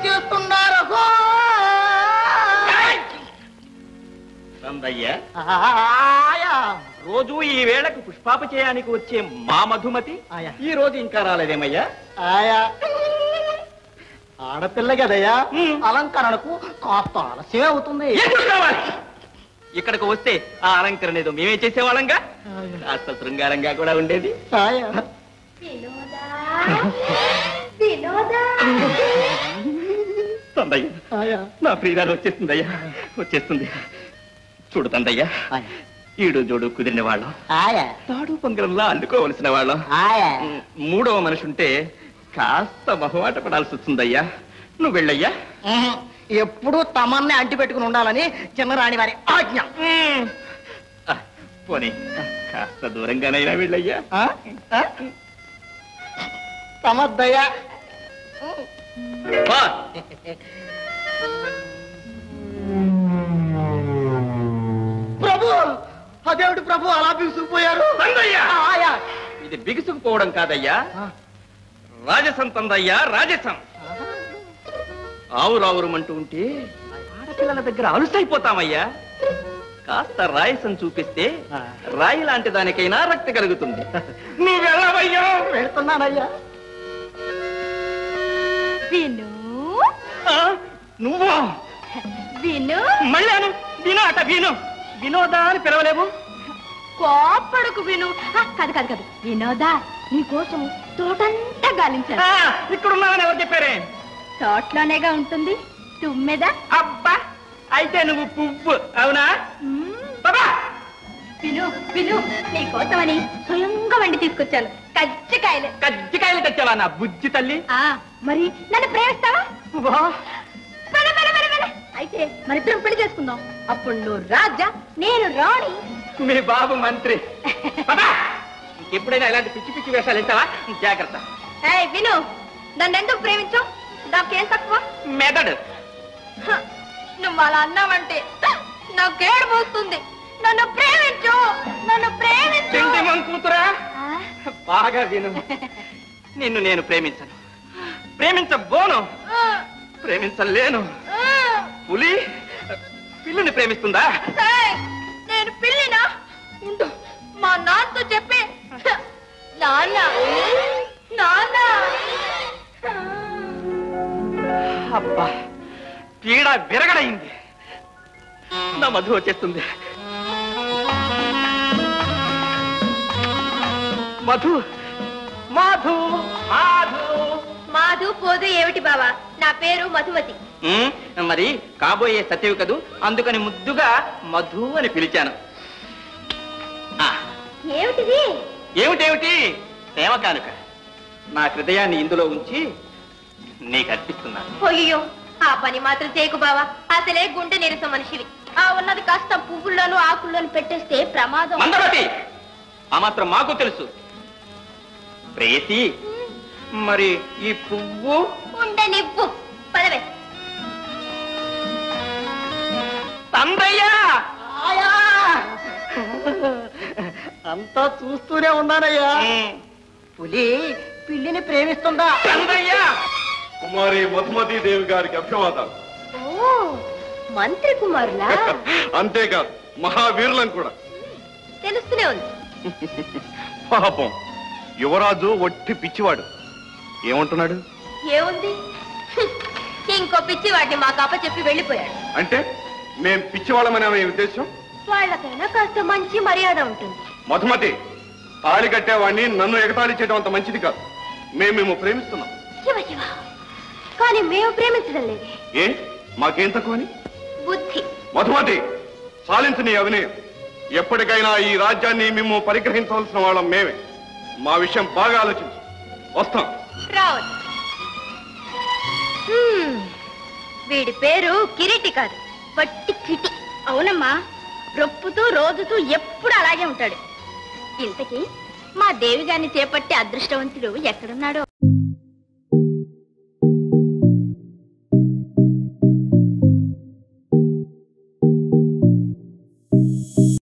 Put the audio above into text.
చేస్తున్నారు హో! రందయ్య ఆయా రోజు ఈ వేళకు పుష్పాపచయానికి వచ్చే మా మధుమతి ఆయా. ఈ రోజు ఇంకా రాలేదేమయ్యా ఆయా ఆడపిల్ల కదయ్యా ఉమ్. అలంకరణకు కాస్త ఆలస్యమే అవుతుంది ఎందుకు కావాలి ఇక్కడికి వస్తే ఆ అలంకరణ ఏదో మేమే చేసేవాళ్ళంగా కాస్త శృంగారంగా కూడా ఉండేది ఆయా వినోదా వినోదా తందయ్య ఆయా నా ప్రియురాలు వచ్చేస్తుందయ్యా వచ్చేస్తుంది చూడు తందయ్య ఆయా ఈడు జోడు కుదిరిన వాళ్ళం ఆయా తాడు పంగరంలా అల్లుకోవలసిన వాళ్ళం ఆయా ఉమ్, మూడవ మనిషి ఉంటే కాస్త మొహమాట పడాల్సి వస్తుందయ్యా నువ్వు వెళ్ళయ్యా ఉహు. ఎప్పుడూ తమన్నే అంటి పెట్టుకుని ఉండాలని చిన్నరాణి వారి ఆజ్ఞ ఆ, పోనీ కాస్త దూరంగానైనా వెళ్ళయ్యా ఆ? ఆ? తమద్దయ్య పో. ప్రభు అదేమిటి ప్రభు అలా బిగుసుకుపోయారు తందయ్య! ఆయా ఇది బిగుసుకుపోవడం కాదయ్యా రాజసం తందయ్యా రాజసం ఆవురావురమంటూ ఉంటే ఆడపిల్లల దగ్గర అలుసైపోతామయ్యా కాస్త రాయసం చూపిస్తే రాయి లాంటి దానికైనా రక్తి కలుగుతుంది నువ్వు వెళ్ళవయ్యా వెళ్తున్నానయ్యా విను ఆ, నువ్వా విను మళ్ళాను విను అట విను వినోదా అని పిలవలేవు కోపడుకు విను ఆ, కాదు కాదు కాదు వినోదా నీ కోసం తోటంతా గాలించాను ఆ, ఇక్కడున్నావని ఎవరు చెప్పారే తోటలోనేగా ఉంటుంది తుమ్మెద అబ్బా అయితే నువ్వు పువ్వు అవునా మ్మ్. బాబా విను విను నీ కోసమని స్వయంగా వండి తీసుకొచ్చాను కజ్జికాయలు కజ్జికాయలు తెచ్చావా నా బుజ్జి తల్లి ఆ మరి నన్ను ప్రేమిస్తావా వా, పద, పద, పద, పద. అయితే మరిద్దరం పెళ్లి చేసుకుందాం అప్పుడు నువ్వు రాజా నేను రాణి మీ బాబు మంత్రి బాబా ఎప్పుడైనా ఇలాంటి పిచ్చి పిచ్చి వేషాలు వేసావా జాగ్రత్త ఏయ్ విను నన్ను ఎందుకు ప్రేమించావు నాకేం తక్కువ మెదడు హ, నువ్వు అలా అన్నావంటే నాకేడు పోస్తుంది నన్ను ప్రేమించు నన్ను ప్రేమించు తిండి మన కూతురా ఆ, బాగా విను నిన్ను నేను ప్రేమించను ప్రేమించబోను ఆ, ప్రేమించలేను ఆ. పులి పిల్లుని ప్రేమిస్తుందా ఏయ్, నేను పిల్లినా ఉండు మా నాన్నతో చెప్పి హ, నాన్న నాన్న అబ్బా పీడ విరగడైంది నా మధు వచ్చేస్తుంది మధు మధు మధు మాధు పోదు ఏమిటి బావా నా పేరు మధుమతి ఉమ్, మరి కాబోయే సత్యవి కదూ అందుకని ముద్దుగా మధు అని పిలిచాను ఆ, ఏమిటిది ఏమిటేమిటి ప్రేమ కానుక నా హృదయాన్ని ఇందులో ఉంచి నీకు అర్పిస్తున్నాను అయ్యో ఆ పని మాత్రం చేయకు బావా అసలే గుండె నీరసం మనిషివి ఆ ఉన్నది కాస్త పువ్వుల్లోనూ ఆకుల్లోనూ పెట్టేస్తే ప్రమాదం మందమతి ఆ మాత్రం మాకు తెలుసు ప్రేతి మరి ఈ పువ్వు ఉండనివ్వు పదవే తందయ్యా ఆయా అంతా చూస్తూనే ఉన్నానయ్యా ఉమ్, పులి పిల్లిని ప్రేమిస్తుందా తందయ్యా కుమారి మధుమతి దేవి గారికి అభివాదాలు ఓ మంత్రి కుమారులా అంతేకాదు మహావీరులం కూడా తెలుస్తూనే ఉంది పాపం యువరాజు ఒట్టి పిచ్చివాడు ఏమంటున్నాడు ఏముంది హ్మ్. ఇంకో పిచ్చి వాడిని మా కాప చెప్పి వెళ్ళిపోయాడు అంటే మేం పిచ్చివాళ్ళమనే మీ ఉద్దేశం వాళ్ళకైనా కాస్త మంచి మర్యాద ఉంటుంది మధుమతి తాళి కట్టేవాడిని నన్ను ఎగతాళి చేయడం అంత మంచిది కాదు మేము మేము ప్రేమిస్తున్నాం శివ శివ కానీ మేము ప్రేమించడం లేదు ఏ మాకేం తక్కువని బుద్ధి మధుమతి సాలించు నీ అవినయం ఎప్పటికైనా ఈ రాజ్యాన్ని మేము పరిగ్రహించవలసిన వాళ్ళం మేమే మా విషయం బాగా ఆలోచించు వస్తాం రావచ్చు హ్మ్. వీడి పేరు కిరీటి కాదు వట్టి కిటి అవునమ్మా రొప్పుతూ రోజుతూ ఎప్పుడు అలాగే ఉంటాడు ఇంతకీ మా దేవి గారిని చేపట్టే అదృష్టవంతుడు ఎక్కడున్నాడో